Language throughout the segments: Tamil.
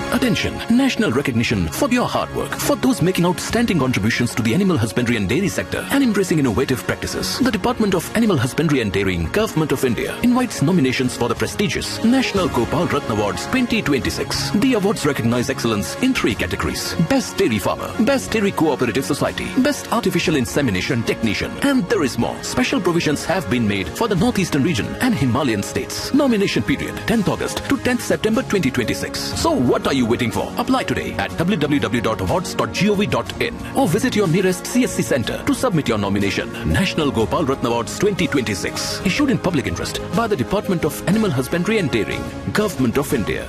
Attention! National recognition for your hard work. For those making outstanding contributions to the animal husbandry and dairy sector and embracing innovative practices. The Department of Animal Husbandry and Dairying, Government of India invites nominations for the prestigious National Gopal Ratna Awards 2026. The awards recognize excellence in three categories. Best Dairy Farmer, Best Dairy Cooperative Society, Best Artificial Insemination Technician, and there is more. Special provisions have been made for the Northeastern region and Himalayan states. Nomination period 10th August to 10th September 2026. So what are you waiting for? Apply today at www.awards.gov.in or visit your nearest CSC center to submit your nomination. National Gopal Ratna Awards 2026. Issued in public interest by the Department of Animal Husbandry and Dairying, Government of India.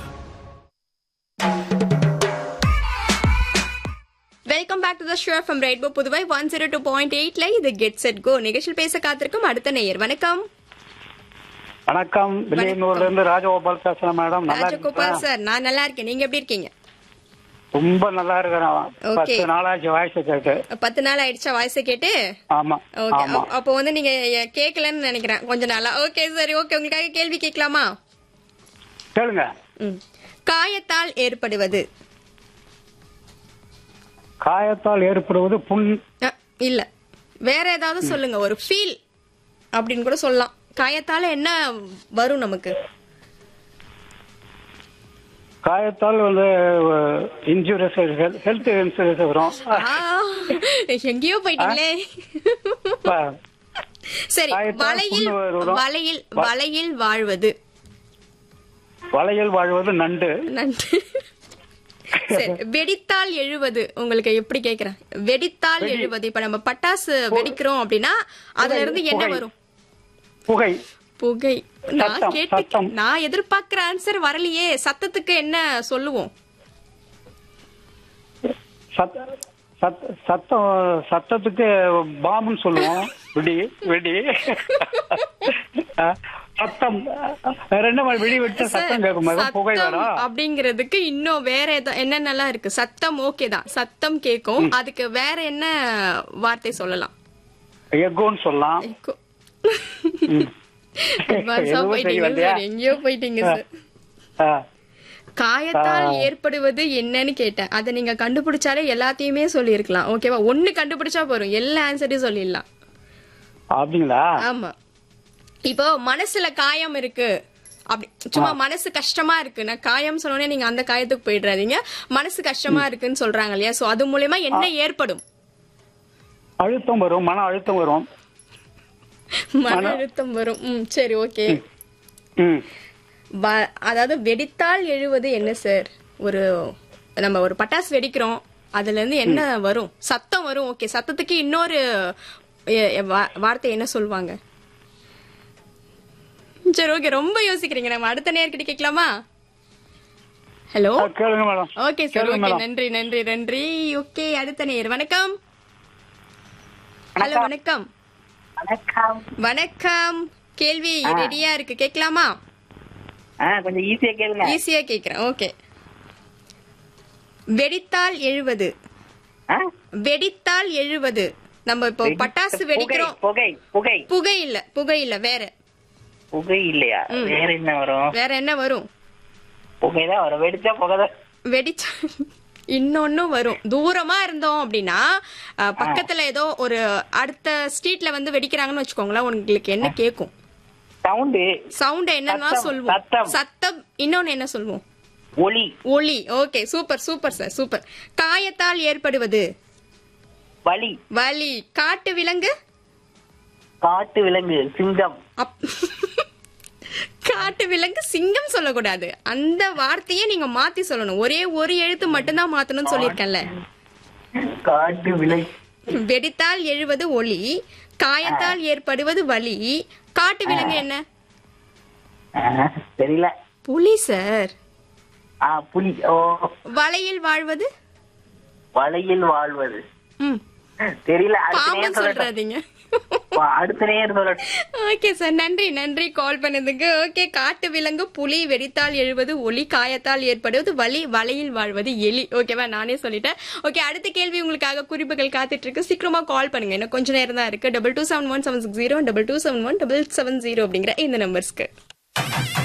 Welcome back to the show from rainbow Puduvai one zero two point எயிட்ல இது கெட் செட் கோ நிகழ்ச்சியில் பேச காத்திருக்கும் அடுத்த நேயர் வணக்கம் வணக்கம் வில்லியனூர்ல இருந்து ராஜகோபால் பேசுறேன் மேடம் நல்லா ராஜகோபால் இருக்கீங்களா? சார் நான் நல்லா இருக்கேன் நீங்க எப்படி இருக்கீங்க ரொம்ப நல்லா இருக்கிறேன் Okay. பத்து நாளாச்சு வாய்ஸ் கேட்டு பத்து நாள் ஆயிடுச்சா வாய்ஸ் கேட்டு ஆமா ஓகே ஆமா அப்போ வந்து நீங்க கேட்கலன்னு நினைக்கிறேன் கொஞ்ச நாளா ஓகே சரி ஓகே உங்களுக்காக கேள்வி கேட்கலாமா கேளுங்க ம். காயத்தால் ஏற்படுவது காயத்தால் ஏற்படுவது புண் அ, இல்ல வேற ஏதாவது சொல்லுங்க ஒரு ஃபீல் அப்படின்னு கூட சொல்லலாம் காயத்தால என்ன வரும் நமக்கு காயத்தால் வந்து இன்சூரன்ஸ் ஹெல்த் இன்சூரன்ஸ் வரும் ஆ, எங்கேயோ போயிட்டீங்களே ப- சரி காயத்தால் வலையில் புண்ணு வரும். வலையில் வலையில் வாழ்வது வலையில் வாழ்வது நண்டு நன்றி சரி வெடித்தால் எழுவது உங்களுக்கு எப்படி கேக்குறேன் வெடித்தால் எழுவது இப்ப நம்ம பட்டாசு வெடிக்கிறோம் அப்படின்னா அதுல இருந்து என்ன புகை. வரும் புகை புகை நான் சத்தம், கேட்டு சத்தம். நான் எதிர்பார்க்கிற ஆன்சர் வரலையே சத்தத்துக்கு என்ன சொல்லுவோம் சத் சத் சத்தம் சத்தத்துக்கு பாம்புன்னு சொல்லுவோம் வெடி வெடி அஹ், சத்தம் வேற என்ன மாதிரி வெடி வெட்ட சத்தம் கேட்கும் போது புகை சத்தம் வரும் அப்படிங்கிறதுக்கு இன்னும் வேற ஏதோ என்னென்னலாம் இருக்கு சத்தம் ஓகே தான் சத்தம் கேக்கும் அதுக்கு வேற என்ன வார்த்தை சொல்லலாம் எக்கோன்னு சொல்லலாம் எக்கோ. ம். Advance ஆ எதுவும் போயிட்டீங்க தெரியலையா? சார் எங்கேயோ போயிட்டீங்க சார் ஆ, காயத்தால் ஆ. ஏற்படுவது என்னன்னு கேட்டேன் அதை நீங்க கண்டுபிடிச்சாலே எல்லாத்தையுமே சொல்லியிருக்கலாம் ஓகேவா ஒண்ணு கண்டுபிடிச்சா போதும் எல்லா ஆன்சரையும் சொல்லிடலாம் அப்படிங்களா ஆமா இப்போ மனசுல காயம் இருக்கு அப்படி சும்மா மனசு கஷ்டமா இருக்கு நான் காயம் சொன்னோடனே நீங்க அந்த காயத்துக்கு போயிடுறாதீங்க மனசு கஷ்டமா இருக்குன்னு சொல்றாங்க இல்லையா சோ அது மூலயமா என்ன ஏற்படும் அழுத்தம் வரும் மன அழுத்தம் வரும் மன அழுத்தம் வரும் ம் சரி ஓகே ம் அதாவது வெடித்தால் எழுவது என்ன சார் ஒரு நம்ம ஒரு பட்டாசு வெடிக்கிறோம் அதுல இருந்து என்ன வரும் சத்தம் வரும் ஓகே சத்தத்துக்கு இன்னொரு எ- எ- வா- வார்த்தை என்ன சொல்லுவாங்க சரி ஓகே ரொம்ப யோசிக்கிறீங்க நம்ம அடுத்த நேர்கிட்ட கேட்கலாமா ஹலோ ஆ, கேளுங்க மேடம் ஓகே சார் கேளுங்க ஓகே மேடம் நன்றி நன்றி நன்றி ஓகே அடுத்த நேர் வணக்கம் ஹலோ வணக்கம் வணக்கம் வணக்கம் கேள்வி ரெடியா இருக்கு கேட்கலாமா ஆ கொஞ்சம் ஈஸியா கேளுங்க ஈஸியா கேக்குறேன் ஓகே வெடித்தால் எழுவது ஆ? வெடித்தால் எழுவது நம்ம இப்போ பட்டாசு புகை, வெடிக்கிறோம் புகை புகை புகை இல்ல புகை இல்ல வேற புகை இல்லையா ம். வேற என்ன வரும் வேற என்ன வரும் புகை தான் வரும் வெடிச்சா புகை தான் வெடிச்சா இன்னொன்னும் வரும் தூரமா இருந்தோம் அப்படின்னா அஹ், பக்கத்துல ஏதோ ஒரு அடுத்த ஸ்ட்ரீட்ல வந்து வெடிக்கிறாங்கன்னு வச்சுக்கோங்களேன் உங்களுக்கு என்ன கேக்கும் சவுண்டு சவுண்ட் என்னன்னா சத்தம், சொல்லுவோம் சத்தம். சத்தம் இன்னொன்னு என்ன சொல்லுவோம் ஒளி ஒளி okay super super sir super காயத்தால் ஏற்படுவது வலி வலி காட்டு விலங்கு காட்டு விலங்கு சிங்கம் அப்- காட்டு விலங்கு சிங்கம் சொல்லக்கூடாது அந்த வார்த்தையை நீங்க மாத்தி சொல்லணும் ஒரே ஒரு எழுத்து மட்டும்தான் மாத்தணும்னு சொல்லியிருக்கேன்ல காட்டு விலங்கு வெடித்தால் எழுவது ஒளி காயத்தால் ஏற்படுவது வலி காட்டு விலங்கு என்ன ஆ, தெரியல புலி சார் ஆ புலி ஓ வலையில் வாழ்வது வலையில் வாழ்வது ம் தெரியல அடுத்த பாம்பு நேரம் சொல்லட்டும் சொல்றாதீங்க அடுத்த நேரம் சொல்லட்டும் ஓகே சார் நன்றி நன்றி கால் பண்ணதுக்கு ஓகே காட்டு விலங்கு புலி வெடித்தால் எழுவது ஒளி காயத்தால் ஏற்படுவது வலி வலையில் வாழ்வது எலி ஓகேவா நானே சொல்லிட்டேன் ஓகே அடுத்த கேள்வி உங்களுக்காக குறிப்புகள் காத்துட்டு இருக்கு சீக்கிரமா கால் பண்ணுங்க இன்னும் கொஞ்ச நேரம் தான் இருக்கு double two seven one seven six zero double two seven one double seven zero அப்படிங்கிற இந்த நம்பர்ஸ்க்கு